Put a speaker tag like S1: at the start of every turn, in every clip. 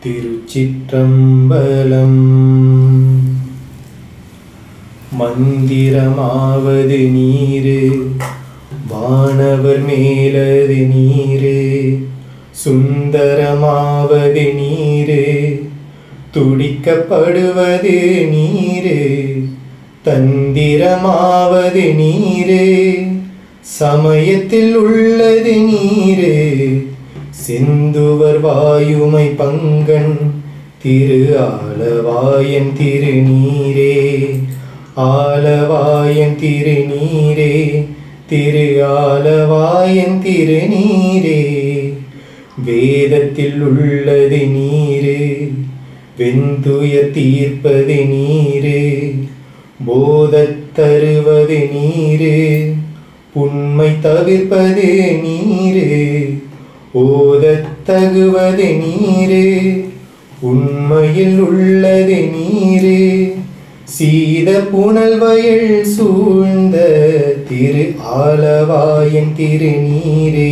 S1: திருச்சிற்றம்பலம் மந்திரமாவது நீரு வானவர் மேலது நீரு சுந்தரமாவது நீரு துடிக்கப்படுவது நீரு தந்திரமாவது நீரு சமயத்தில் உள்ளது நீரு செந்துவர் வாயுமை பங்கன் திரு ஆலவாயன் திருநீரே ஆலவாயன் திருநீரே திரு ஆலவாயன் திருநீரே வேதத்தில் உள்ளது நீரு வெந்துய தீர்ப்பது நீரு போதத் தருவது நீரு உண்மை தவிர்ப்பது நீரு ஓதத் தகுவது நீரு உண்மையில் உள்ளது நீரு சீத புனல் வயல் சூழ்ந்த திரு ஆலவாயன் திருநீரே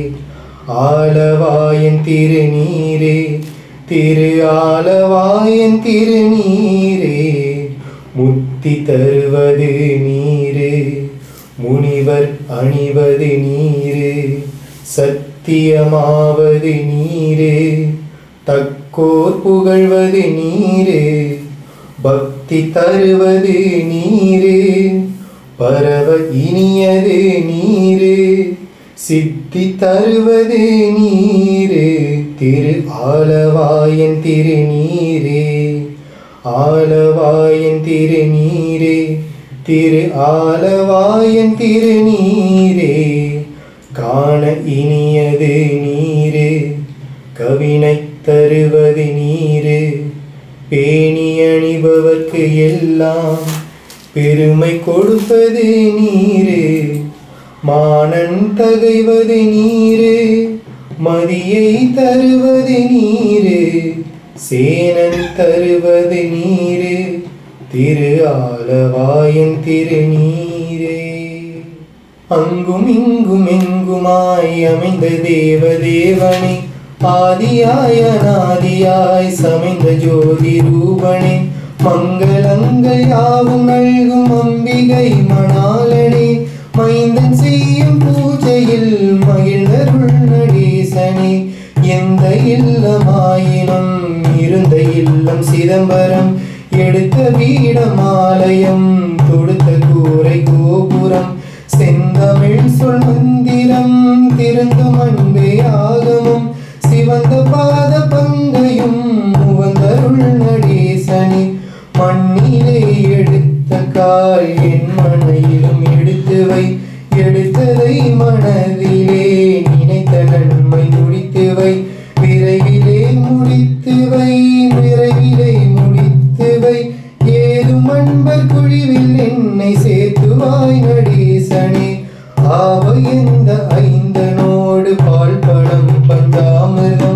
S1: ஆலவாயன் திருநீரே திரு ஆலவாயன் திருநீரே முத்தி தருவது நீரு முனிவர் அணிவது நீரு சத்தியமாவது நீரு தக்கோர் புகழ்வது நீரு பக்தி தருவது நீரு பரவ இனியது நீரு சித்தி தருவது நீரு திரு ஆலவாயன் திருநீரே ஆலவாயன் திருநீரே திரு ஆலவாயன் திருநீரே காண இனியது நீரு கவினை தருவது நீரு பேணி அணிபவர்க்கு எல்லாம் பெருமை கொடுப்பது நீரு மானன் தகைவது நீரு மதியை தருவது நீரு சேனன் தருவது நீரு திரு ஆலவாயன் திருநீரே அங்கும் இங்கும் எங்குமாய் அமைந்த தேவ தேவனே ஆதியாய் அநாதியாய் சமைந்த ஜோதி ரூபனே மங்களங்கள் யாவும் நல்கும் அம்பிகை மணாலனே மைந்தன் செய்யும் பூஜையில் மகிழ்ந்தருள் நடேசனே எந்த இல்லமாயினும் இருந்த இல்லம் சிதம்பரம் எடுத்த வீடமாலயம் தொடுத்த கூரை கோபுரம் செந்தமிழ் சொல் மந்திரம் திருந்தும் அன்பே ஆகமும் சிவந்த பாத பங்கையும் உவந்தருள் நடேசனே மண்ணிலே எடுத்த கால் என் மனையிலும் எடுத்து வை எடுத்ததை மனதிலே நினைத்த நன்மை முடித்து வை விரைவிலே முடித்து வை விரைவிலே முடித்து வை ஏதும் அன்பர் குழிவில் என்னை சேர்த்துவாய் நடேசனே ஆவ எந்த ஐந்தனோடு பால் பழம் பஞ்சாமிர்தம்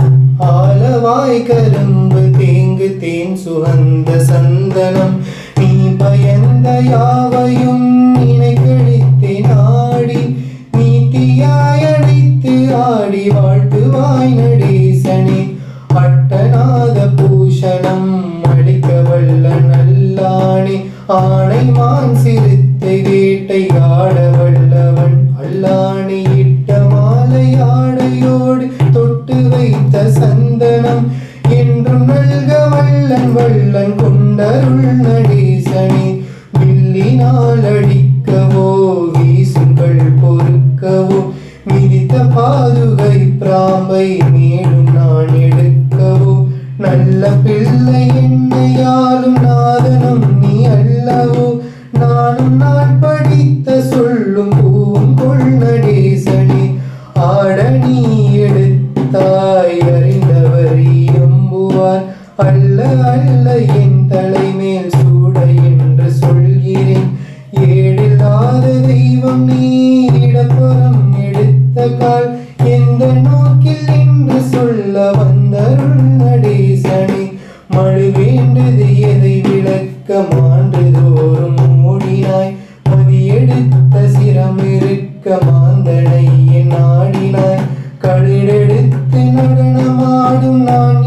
S1: ஆலவாய் கரும்பு தேங்கு தேன் சுகந்த சந்தனம் நீ பயந்த யாவையும் நினை கழித்தே நாடி நீட்டியாய் அழைத்து ஆடி வாழ்த்துவாய் நடேசனே அட்டநாத பூஷணம் அடிக்க வல்ல நல்லானே ஆணை மான் சிறுத்தை வேட்டை ஆட வல்லவன் அல்லானே இட்ட மாலை ஆடையோடு தொட்டு வைத்த சந்தனம் என்றும் நல்க வல்லன் வல்லன் கொண்டருள் நடேசனே வில்லினால் அடிக்கவோ வீசுங்கள் பொறுக்கவோ மிதித்த பாதுகை பிராம்பை மேலும் நான் எடுக்கவோ நல்ல பிள்ளை என்னையாலும் நாதனும் நீ அல்லவோ நானும் நான் படித்த சொல்லும் பூவும் கொள் நடேசனே ஆட நீ எடுத்தாய் அறிந்தவர் எம்புவார் அல்ல அல்ல என் தலைமேல் சூட என்று சொல்கிறேன் ஏடில்லாத தெய்வம் நீ இடப்புறம் எடுத்த கால் எந்த நோக்கில் என்று சொல்ல வந்தருள் நடேசனே மழு வேண்டது எதை விளக்க மாண்டு தோறும் மூடினாய் மதியெடுத்த சிரம் இருக்க மாந்தனை என் ஆடினாய் கழிடெடுத்து நடனமாடும் நான் எடுத்த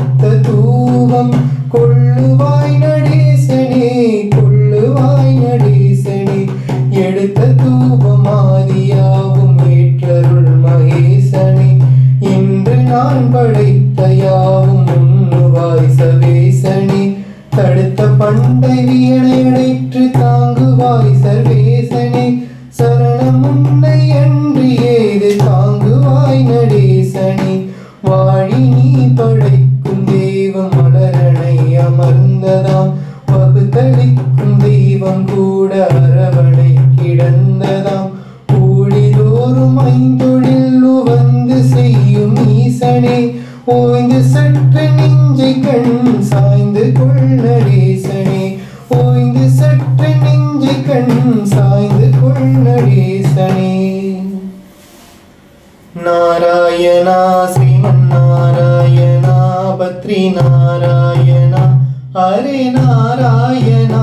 S1: எடுத்த தூவம் கொள்ளுவாய் நடேசனே கொள்ளுவாய் நடேசனே எடுத்த தூபம் ஆதியாவும் ஏற்றருள் மகேசனே இன்று நான் படைத்த யாவும் உண்ணுவாய் சவேசனே தடுத்த பண்டை வீணை அடைற்று தாங்குவாய் சர்வேசனே சரணம் உன்னை அன்றி ஏது தாங்குவாய் நடேசனே வாழி நீ படைக்கும் தெய்வம் மலரணை அமர்ந்ததாம் வகுத்தளிக்கும் தெய்வம் கூட அரவணை கிடந்ததாம் ஊழிதோறும் ஐந்தொழில் வந்து செய்யும் ஈசனே ஓய்ந்து சற்று நெஞ்சை கண் சாய்ந்து கொள்ளடேசனே ஓய்ந்து சற்று நெஞ்சை கண் சாய்ந்து கொள்ளடேசனே நாராயணா ஸ்ரீமன் நாராயணா பத்ரி நாராயணா ஹரே நாராயணா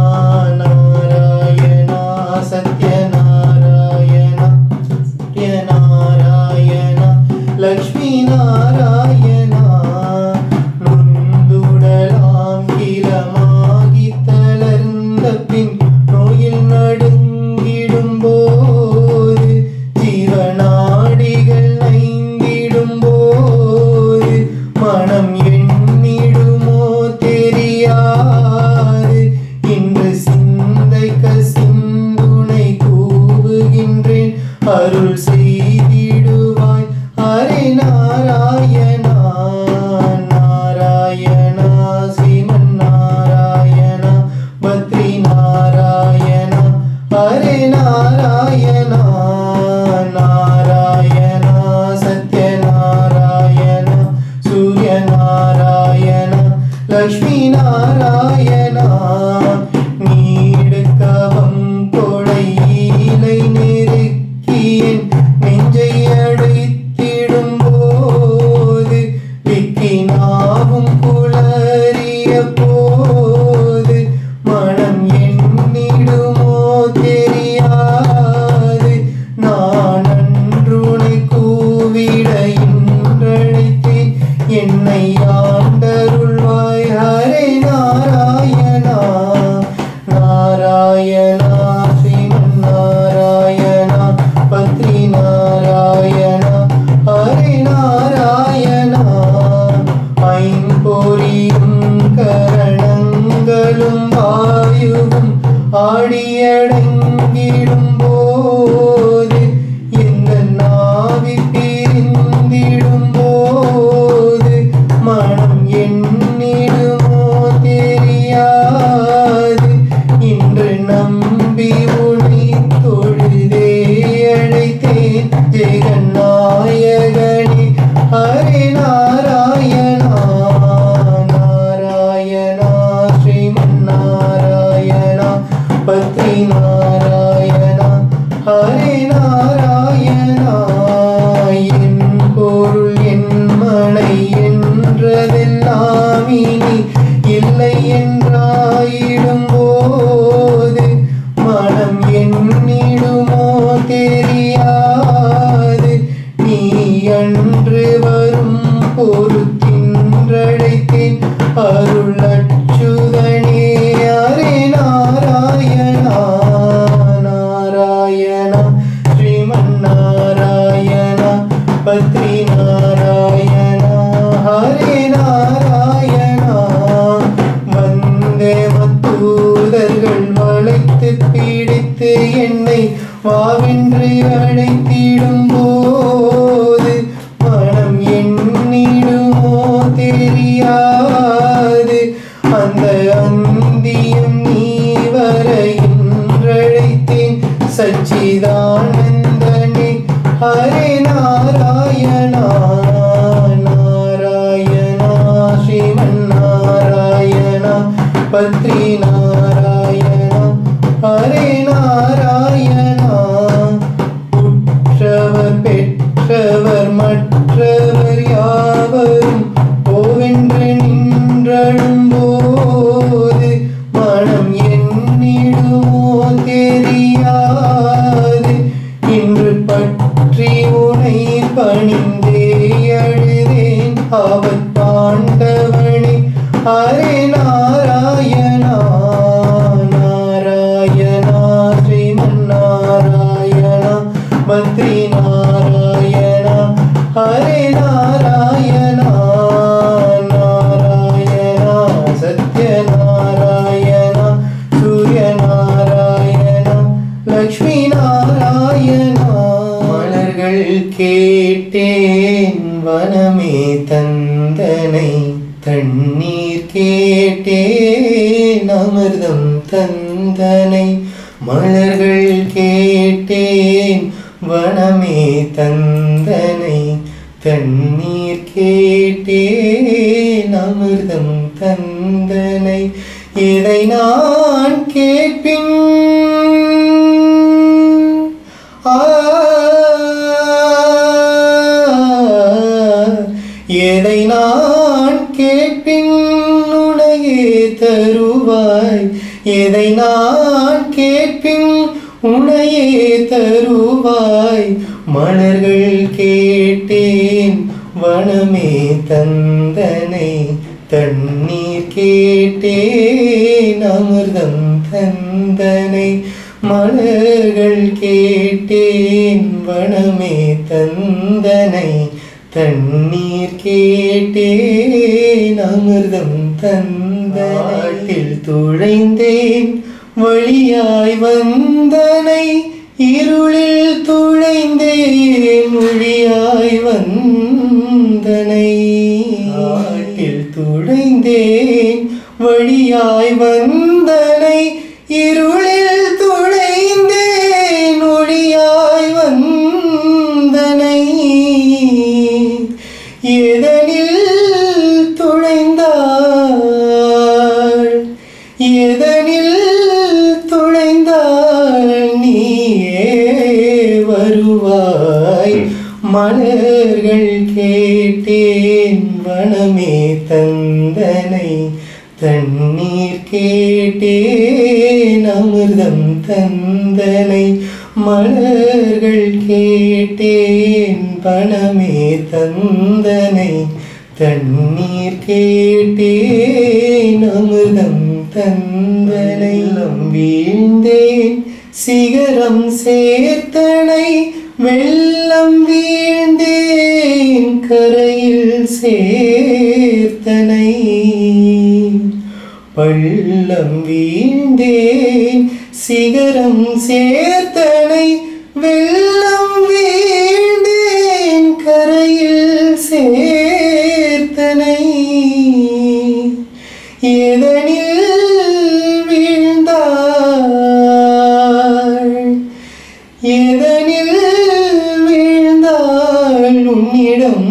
S1: நாராயணா சத்ய நாராயணா சத்ய நாராயணா லக்ஷ்மி நாராயணா நுந்துடலாம் கிலமாகி தளர்ந்த பின் நோயில் நடுங்கிடும் போது ஜீவநாடிகள் நைந்திடும் போது மனம் எண்ணிடுமோ தெரியாது இன்று சிந்தை கசிந்துனை கூவுகின்றேன் அருள் செய்திடுவாய் ஹரே நாராயணா நாராயணா ஸ்ரீமன் நாராயணா பத்ரி நாராயணா ஹரே நாராயணா நாராயணா சத்ய நாராயணா சூரிய நாராயணா லக்ஷ்மி நாராயணா நீடுக்கவம் கொடை ஈலை நெருக்கியன் நெஞ்சை அடைத்திடும் போது விக்கினாவும் குளறிய போது மனம் எண்ணிடுமோ தெரியாது நான் அன்றுனை கூவிட இன்றழைத்தேன் என்னை ஆண்டருள்வாய் ஹரே நாராயணா நாராயணா ஸ்ரீமன் நாராயணா பத்ரி நாராயணா ஹரே நாராயணா ஐம்பொறியும் கரணங்களும் வாயுவும் ஆடியடங்கிடும் போது எந்த நாவி பிரிந்திடும் போது மனம் எண்ணிடுமோ தெரியாது இன்று நம்பி உனை தொழுதே அழைத்தேன் ஜெகநாயகனே ஹரே நாராயணா நாராயணா ஸ்ரீமன் நாராயணா பத்ரி நாராயணா ஹரே நாராயணா என் பொருள் என் மனை என்றதெல்லாம் இனி இல்லை என்றாயிடும் போது மனம் எண்ணிடுமோ தெரியாது நீ அன்று வரும் பொறுத்தின்றழைத்தேன் அருள் அச்சுதனே அரே நாராயணா நாராயணா ஸ்ரீமன் நாராயணா பத்ரி நாராயணா ஹரே நாராயணா வந்தே மத்தூதர்கள் வளைத்து பீடித்து என்னை வாவென்று அழைத்திடும் போது மனம் எண்ணிடுமோ தெரியாது அந்த அந்தியம் நீ வர என்றழைத்தேன் சச்சிதானந்தனே ஹரே நாராயணா நாராயணா ஸ்ரீமன் நாராயணா பத்ரி நாராயணா ஹரே நாராயணா உற்றவர் பெற்றவர் மற்றவர் யாவரும் போவென்று நின்றழும் போது மனம் எண்ணிடுமோ தெரியாது இன்று பற்றி உனை பணிந்தே அழுதேன் அவத் பாண்ட ஹரே நாராயணா நாராயணா ஸ்ரீமன் நாராயணா பத்ரி நாராயணா ஹரே நாராயணா நாராயணா சத்ய நாராயணா சூரிய நாராயணா லக்ஷ்மி நாராயணா மலர்கள் கேட்டேன் வனமே தந்தனை தண்ணீர் கேட்டேன் அமிர்தம் தந்தனை மலர்கள் கேட்டேன் வனமே தந்தனை தண்ணீர் கேட்டேன் அமிர்தம் தந்தனை இதை நான் கேட்பின் ஆ, எதை நான் கேட்பின் உனையே தருவாய் எதை நான் கேட்பின் உனையே தருவாய் மலர்கள் கேட்டேன் வனமே தந்தனை தண்ணீர் கேட்டேன் அமிர்தம் தந்தனை மலர்கள் கேட்டேன் வனமே தந்தனை தண்ணீர் கேட்டேன் அமிர்தம் தந்தனில் துழைந்தேன் வழியாய் வந்தனை இருளில் துழைந்தேன் ஒளியாய் வந்தனை ஆட்டில் துழைந்தேன் வழியாய் வந்தனை இருளில் துழைந்தேன் ஒளியாய் வந்தனை எதனில் துழைந்தாள் எதனில் துழைந்தாள் நீயே வருவாய் மலர்கள் கேட்டேன் வனமே தந்தனை தண்ணீர் கேட்டேன் அமிர்தம் தந்தனை மலர்கள் கேட்டேன் வனமே தந்தனை தண்ணீர் கேட்டேன் அமிர்தம் தந்தனை வீழ்ந்தேன் சிகரம் சேர்த்தனை வெள்ளம் வீழ்ந்தேன் கரையில் சேர்த்தனை பள்ளம் வீழ்ந்தேன் சிகரம் சேர்த்தனை வெள்ளம் வீழ்ந்தேன் கரையில் சேர்த்தனை எதனில் வீழ்ந்தாள் எதனில் வீழ்ந்தாள் உன்னிடம்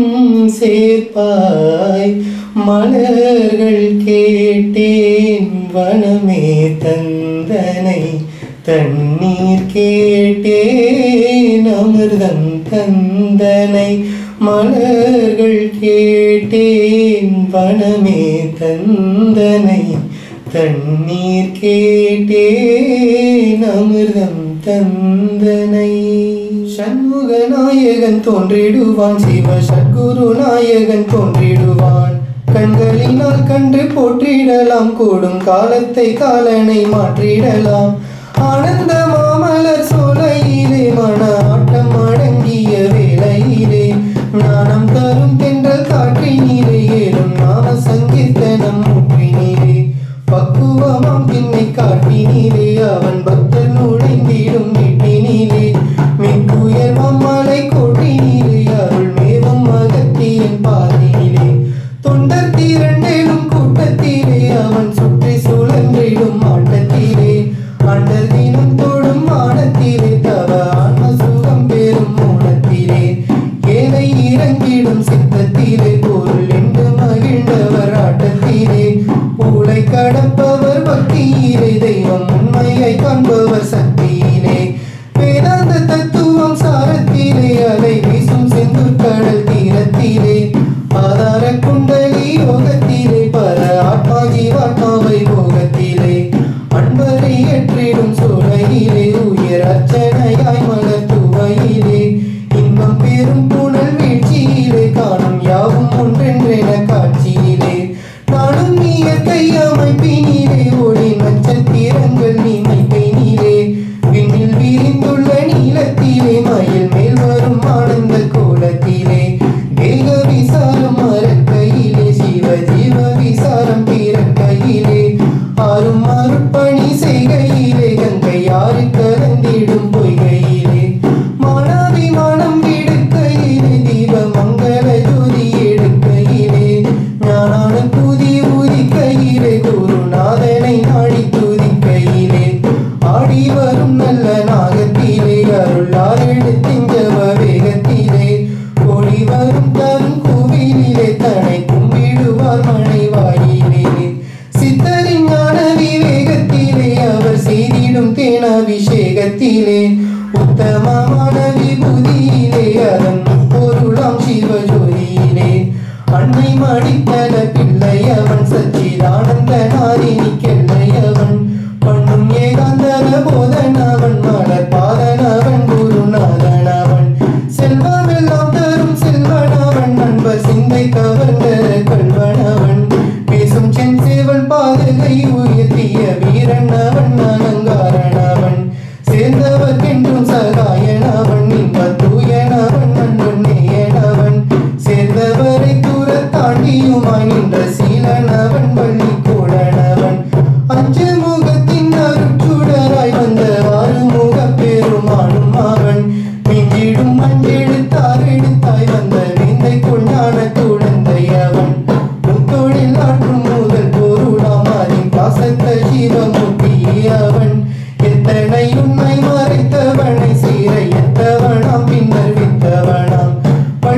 S1: சேர்ப்பாய் மலர்கள் கேட்டேன் வனமே தந்தனை தண்ணீர் கேட்டேன் அமிர்தம் தந்தனை மலர்கள் கேட்டேன் வனமே தந்தனை தண்ணீர் கேட்டேன் அமிர்தம் தந்தனை சண்முக நாயகன் தோன்றிடுவான் சிவ சத்குரு நாயகன் தோன்றிடுவான் கண்களினால் கண்டு போற்றிடலாம் கூடும் காலத்தை காலனை மாற்றிடலாம் ஆனந்த மாமலர் சோலையிலே மன ஆட்டம் அடங்கிய வேளையிலே ஞானம் தரும் தென்றல் காற்றினிலே ஏறும் நாம சங்கீர்த்தனம் ஊற்றினிலே பக்குவமாம் திண்ணை காட்டினிலே அவன் பக்தர் நுழைந்திடும் வீட்டினிலே மிக்குயர்வம் மலை கோட்டினிலே அருள் மேவும் மகத்தியன் பாதியிலே தொண்டர் திரண்டேலும் கூட்டத்திலே அவன் சுற்றி சுழன்றிடும் ஆட்டத்திலே அண்டர் தினம் தொடும் மானத்திலே தவ ஆன்ம சுகம் பெறும் மூலத்திலே ஏனை இறங்கிடும் சித்தத்திலே பொருள் என்று மகிழ்ந்தவர் ஆட்டத்திலே ஊழை கடப்பவர் பக்தியிலே தெய்வம் உண்மையை காண்பவர் சக்தியிலே வேதாந்த தத்துவம் சாரத்திலே அலை வீசும் செந்தூர் கடல் தீரத்திலே ஆதார குண்டலி யோகத்திலே பர ஆத்மா ஜீவாத்மாவை போகத்திலே அன்பரை ஏற்றிடும் சோலையிலே உயர் அர்ச்சனையாய் மலர் துவையிலே இன்பம் பெரும் புனல் வீழ்ச்சியிலே காண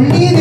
S1: பண்டித